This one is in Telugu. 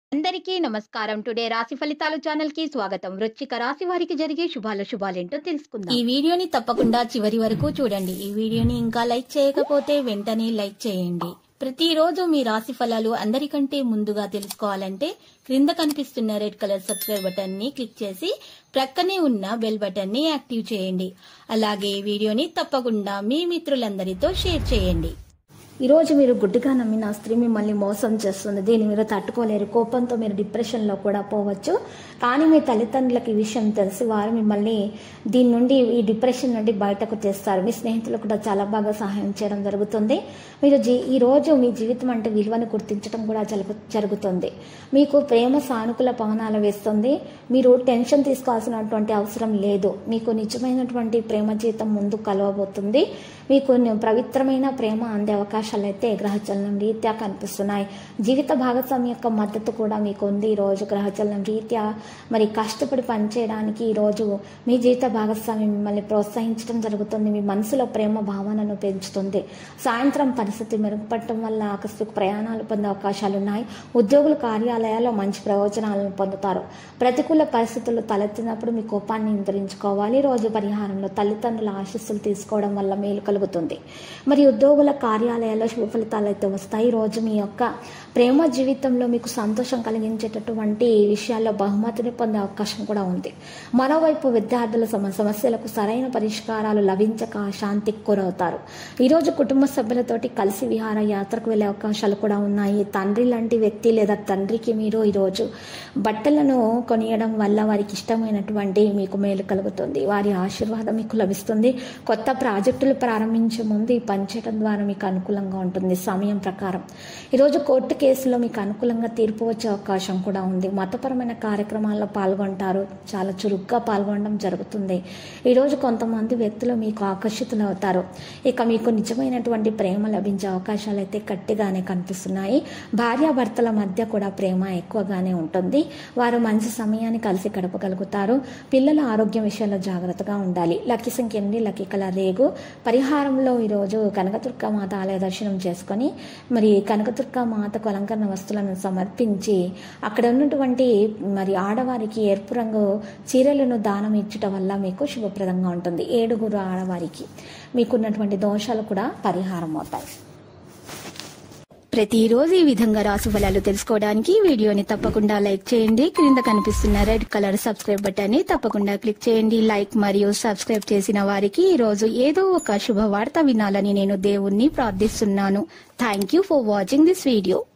అందరికీ నమస్కారం టుడే రాశి ఫలితాలు ఛానల్ కి స్వాగతం వృశ్చిక రాశి వారికి జరిగే శుభాల శుభాలేంటో తెలుసుకుందాం ఈ వీడియోని తప్పకుండా చివరి వరకు చూడండి ఈ వీడియోని ఇంకా లైక్ చేయకపోతే వెంటనే లైక్ చేయండి ప్రతిరోజు మీ రాశి ఫలాలు అందరికంటే ముందుగా తెలుసుకోవాలంటే క్రింద కనిపిస్తున్న రెడ్ కలర్ సబ్స్క్రైబ్ బటన్ ని క్లిక్ చేసి ప్రక్కనే ఉన్న బెల్ బటన్ ని యాక్టివ్ చేయండి అలాగే ఈ వీడియోని తప్పకుండా మీ మిత్రులందరితో షేర్ చేయండి ఈరోజు మీరు గుడ్డిగా నమ్మిన స్త్రీ మిమ్మల్ని మోసం చేస్తుంది దీన్ని మీరు తట్టుకోలేరు కోపంతో మీరు డిప్రెషన్లో కూడా పోవచ్చు కానీ మీ తల్లిదండ్రులకు ఈ విషయం తెలిసి వారు మిమ్మల్ని దీని నుండి ఈ డిప్రెషన్ నుండి బయటకు తెస్తారు మీ స్నేహితులు కూడా చాలా బాగా సహాయం చేయడం జరుగుతుంది మీరు జీ ఈ రోజు మీ జీవితం అంటే విలువను గుర్తించడం కూడా జరుగు జరుగుతుంది మీకు ప్రేమ సానుకూల పవనాలు వేస్తుంది మీరు టెన్షన్ తీసుకోవాల్సినటువంటి అవసరం లేదు మీకు నిజమైనటువంటి ప్రేమ జీవితం ముందు కలవబోతుంది మీకు పవిత్రమైన ప్రేమ అందే అవకాశాలు అయితే గ్రహచలనం రీత్యా కనిపిస్తున్నాయి జీవిత భాగస్వామి యొక్క మద్దతు కూడా మీకు ఉంది ఈ రోజు గ్రహచలనం రీత్యా మరి కష్టపడి పనిచేయడానికి ఈ రోజు మీ జీవిత భాగస్వామి మిమ్మల్ని ప్రోత్సహించడం జరుగుతుంది మీ మనసులో ప్రేమ భావనను పెంచుతుంది సాయంత్రం పరిస్థితి మెరుగుపడటం వల్ల ఆకస్మిక ప్రయాణాలు పొందే అవకాశాలు ఉన్నాయి ఉద్యోగుల కార్యాలయాల్లో మంచి ప్రయోజనాలను పొందుతారు ప్రతికూల పరిస్థితులు తలెత్తినప్పుడు మీ కోపాన్ని నియంత్రించుకోవాలి ఈ రోజు పరిహారంలో తల్లిదండ్రుల ఆశీస్సులు తీసుకోవడం వల్ల మేలు కలుగుతుంది మరి ఉద్యోగుల కార్యాలయాల్లో శుభ ఫలితాలు అయితే వస్తాయి ఈ రోజు మీ యొక్క ప్రేమ జీవితంలో మీకు సంతోషం కలిగించేటటువంటి విషయాల్లో బహుమతిని పొందే అవకాశం కూడా ఉంది మరోవైపు విద్యార్థుల సమ సమస్యలకు సరైన పరిష్కారాలు లభించక శాంతికి గురవుతారు ఈరోజు కుటుంబ సభ్యులతోటి కలిసి విహార యాత్రకు వెళ్ళే అవకాశాలు కూడా ఉన్నాయి తండ్రి లాంటి వ్యక్తి లేదా తండ్రికి మీరు ఈరోజు బట్టలను కొనియడం వల్ల వారికి ఇష్టమైనటువంటి మీకు మేలు కలుగుతుంది వారి ఆశీర్వాదం మీకు లభిస్తుంది కొత్త ప్రాజెక్టులు ప్రారంభించే ముందు ఈ పనిచేయడం ద్వారా మీకు అనుకూలంగా ఉంటుంది సమయం ప్రకారం ఈరోజు కోర్టు కేసులో మీకు అనుకూలంగా తీర్పు వచ్చే అవకాశం కూడా ఉంది మతపరమైన కార్యక్రమాల్లో పాల్గొంటారు చాలా చురుగ్గా పాల్గొనడం జరుగుతుంది ఈరోజు కొంతమంది వ్యక్తులు మీకు ఆకర్షితులు అవుతారు ఇక మీకు నిజమైనటువంటి ప్రేమ లభించే అవకాశాలు అయితే గట్టిగానే కనిపిస్తున్నాయి భార్యాభర్తల మధ్య కూడా ప్రేమ ఎక్కువగానే ఉంటుంది వారు మంచి సమయాన్ని కలిసి గడపగలుగుతారు పిల్లల ఆరోగ్యం విషయంలో జాగ్రత్తగా ఉండాలి లక్కీ సంఖ్య ఎనిమిది లక్కీ కలర్ రేగు పరిహారంలో ఈరోజు కనకదుర్గ మాత ఆలయ దర్శనం చేసుకొని మరి కనకదుర్గ మాతకు అలంకరణ వస్తువులను సమర్పించి అక్కడ ఉన్నటువంటి మరి ఆడవారికి ఎరుపు రంగు చీరలను దానం ఇచ్చటం వల్ల మీకు శుభప్రదంగా ఉంటుంది ఏడుగురు ఆడవారికి మీకున్నటువంటి దోషాలు కూడా పరిహారం అవుతాయి ప్రతిరోజు ఈ విధంగా రాశి ఫలాలు తెలుసుకోవడానికి ఈ వీడియోని తప్పకుండా లైక్ చేయండి క్రింద కనిపిస్తున్న రెడ్ కలర్ సబ్స్క్రైబ్ బటన్ ని తప్పకుండా క్లిక్ చేయండి లైక్ మరియు సబ్స్క్రైబ్ చేసిన వారికి ఈ రోజు ఏదో ఒక శుభవార్త వినాలని నేను దేవుణ్ణి ప్రార్థిస్తున్నాను thank you for watching this video